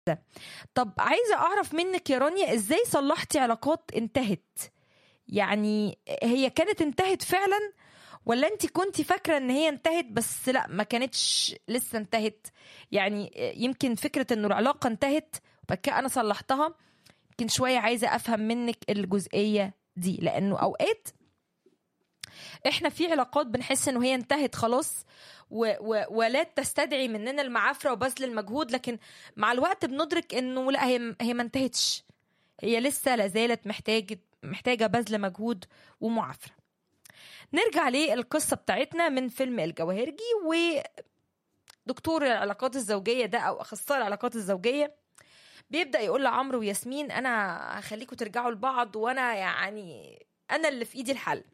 طب عايزه اعرف منك يا رانيا ازاي صلحتي علاقات انتهت يعني هي كانت انتهت فعلا ولا انت كنت فاكره ان هي انتهت بس لا ما كانتش لسه انتهت يعني يمكن فكره انه العلاقه انتهت وبعد كده انا صلحتها يمكن شويه عايزه افهم منك الجزئيه دي لانه اوقات احنا في علاقات بنحس انه هي انتهت خلاص و و ولا تستدعي مننا المعافره وبذل المجهود لكن مع الوقت بندرك انه لا هي هي ما انتهتش هي لسه لا زالت محتاجه محتاجه بذل مجهود ومعافره نرجع للقصه بتاعتنا من فيلم الجواهرجي ودكتور العلاقات الزوجيه ده او اخصائي العلاقات الزوجيه بيبدا يقول لعمرو وياسمين انا هخليكم ترجعوا لبعض وانا يعني انا اللي في ايدي الحل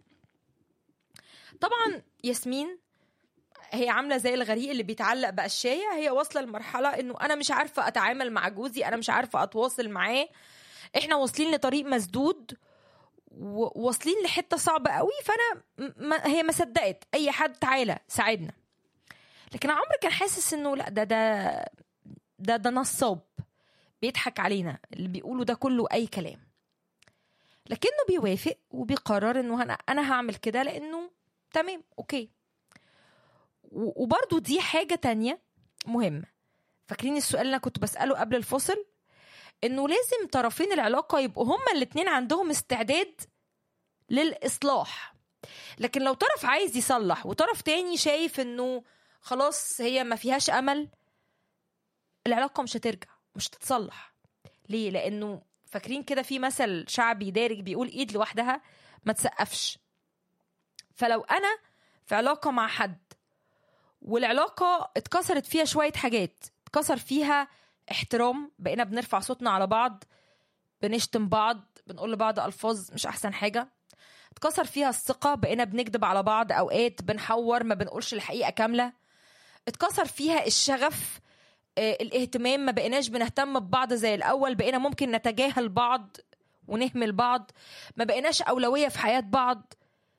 طبعا ياسمين هي عامله زي الغريق اللي بيتعلق بقشايه هي واصله لمرحله انه انا مش عارفه اتعامل مع جوزي انا مش عارفه اتواصل معاه احنا واصلين لطريق مسدود وواصلين لحته صعبه قوي فانا ما هي ما صدقت اي حد تعالى ساعدنا لكن عمرو كان حاسس انه لا ده ده ده ده نصاب بيضحك علينا اللي بيقوله ده كله اي كلام لكنه بيوافق وبيقرر انه انا انا هعمل كده لانه تمام اوكي وبرضو دي حاجه تانية مهمه فاكرين السؤال اللي انا كنت بساله قبل الفصل انه لازم طرفين العلاقه يبقوا هما الاتنين عندهم استعداد للاصلاح لكن لو طرف عايز يصلح وطرف تاني شايف انه خلاص هي ما فيهاش امل العلاقه مش هترجع مش هتتصلح ليه لانه فاكرين كده في مثل شعبي دارج بيقول ايد لوحدها ما تسقفش فلو انا في علاقه مع حد والعلاقه اتكسرت فيها شويه حاجات اتكسر فيها احترام بقينا بنرفع صوتنا على بعض بنشتم بعض بنقول لبعض الفاظ مش احسن حاجه اتكسر فيها الثقه بقينا بنكذب على بعض اوقات بنحور ما بنقولش الحقيقه كامله اتكسر فيها الشغف اه الاهتمام ما بقيناش بنهتم ببعض زي الاول بقينا ممكن نتجاهل بعض ونهمل بعض ما بقيناش اولويه في حياه بعض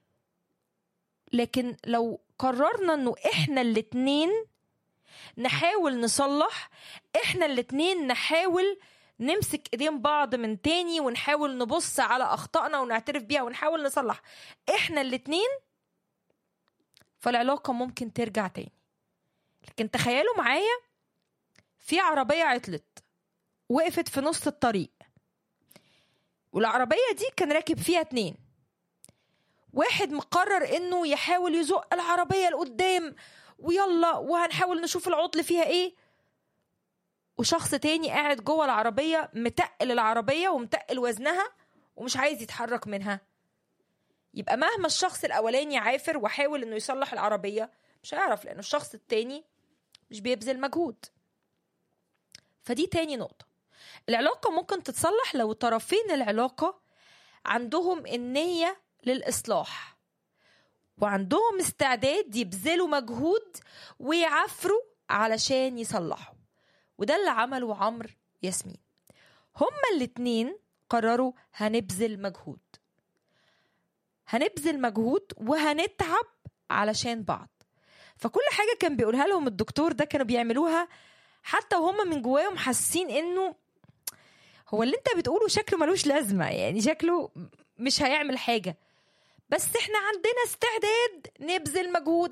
لكن لو قررنا انه احنا الاتنين نحاول نصلح احنا الاتنين نحاول نمسك ايدين بعض من تاني ونحاول نبص على اخطائنا ونعترف بيها ونحاول نصلح احنا الاتنين فالعلاقة ممكن ترجع تاني لكن تخيلوا معايا في عربية عطلت وقفت في نص الطريق والعربية دي كان راكب فيها اتنين واحد مقرر انه يحاول يزق العربية لقدام ويلا وهنحاول نشوف العطل فيها ايه وشخص تاني قاعد جوه العربية متقل العربية ومتقل وزنها ومش عايز يتحرك منها يبقى مهما الشخص الأولاني عافر وحاول إنه يصلح العربية مش هيعرف لأنه الشخص التاني مش بيبذل مجهود فدي تاني نقطة العلاقة ممكن تتصلح لو طرفين العلاقة عندهم النية للإصلاح وعندهم استعداد يبذلوا مجهود ويعافروا علشان يصلحوا وده اللي عمله عمرو ياسمين هما الاتنين قرروا هنبذل مجهود هنبذل مجهود وهنتعب علشان بعض فكل حاجة كان بيقولها لهم الدكتور ده كانوا بيعملوها حتى وهم من جواهم حاسين انه هو اللي انت بتقوله شكله ملوش لازمة يعني شكله مش هيعمل حاجة بس احنا عندنا استعداد نبذل مجهود